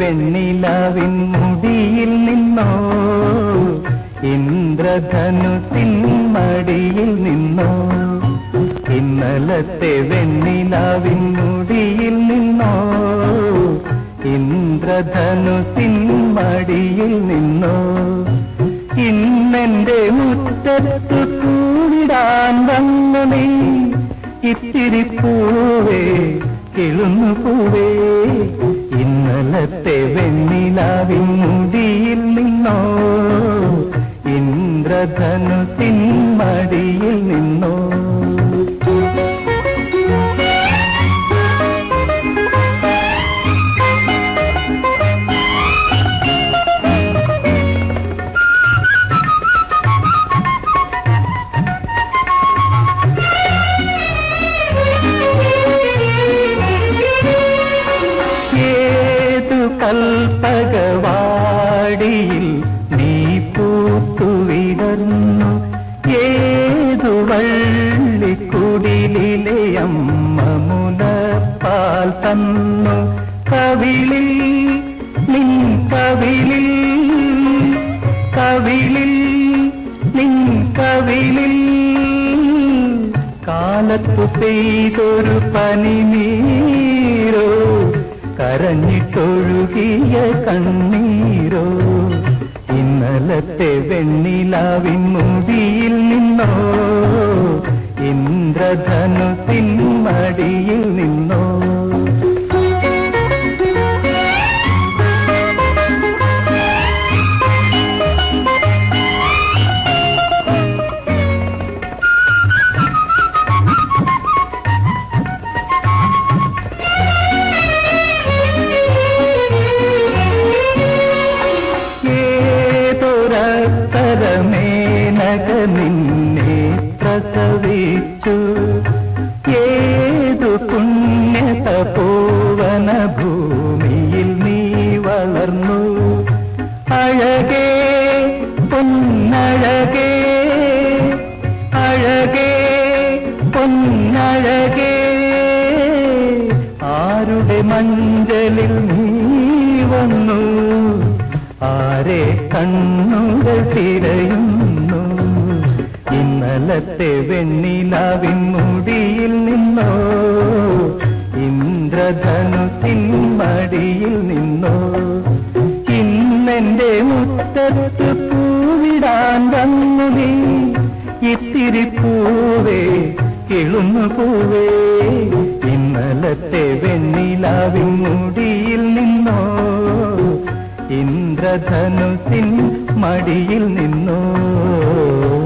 വെണ്ണിലാവിൻ മുടിയിൽ നിന്നോ ഇന്ദ്രധനുസിൻ മടിയിൽ നിന്നോ ഇന്നലത്തെ വെണ്ണിലാവിൻ മുടിയിൽ നിന്നോ ഇന്ദ്രധനുസിൻ മടിയിൽ നിന്നോ ഇന്നെന്റെ മുറ്റത്ത് കൂടിടാൻ വന്നു നീ ഇത്തിരി പൂവേ കിളുന്നു പൂവേ ഇന്നലത്തെ വെണ്ണിലാവിൻ മുടിയിൽ നിന്നോ ഇന്ദ്രധനുസിൻ മടിയിൽ നിന്നോ ഏതു കൽപ്പകവാടിയിൽ നീ പൂത്തു വിടർന്നു ഏതു വള്ളിക്കുടിലിലെ അമ്മ മുലപ്പാൽ തന്നു കവിളിൽ നിൻ കവിളിൽ കവിളിൽ നിൻ കവിളിൽ കാലത്തു പെയ്തൊരു പനിനീരോ കരഞ്ഞിട്ടൊഴുകിയ കണ്ണീരോ ഇന്നലത്തെ വെണ്ണിലാവിൻ മുടിയിൽ നിന്നോ ഇന്ദ്രധനുസിൻ മടിയിൽ നിന്നോ ഏതൊരത്തരമേനക നിന്നെ പ്രസവിച്ചു ഏതു പുണ്യത പൂവന ഭൂമിയിൽ നീ വളർന്നു അഴകേ പൊന്നഴകേ അഴകേ പൊന്നഴകേ ആരുടെ മഞ്ചലിൽ നീ വന്നു ആരെ കണ്ണുകൾ തിരയുന്നു ഇന്നലത്തെ വെണ്ണിലാവിൻ മുടിയിൽ നിന്നോ ഇന്ദ്രധനുസിൻ മടിയിൽ നിന്നോ ഇന്നെന്റെ മുറ്റത്ത് പൂവിടാൻ വന്നു നീ ഇത്തിരി പൂവേ കിളുന്നു പൂവേ ഇന്നലത്തെ വെണ്ണിലാവിൻ മുടിയിൽ നിന്നോ ഇന്ദ്രധനുസിൻ മടിയിൽ നിന്നോ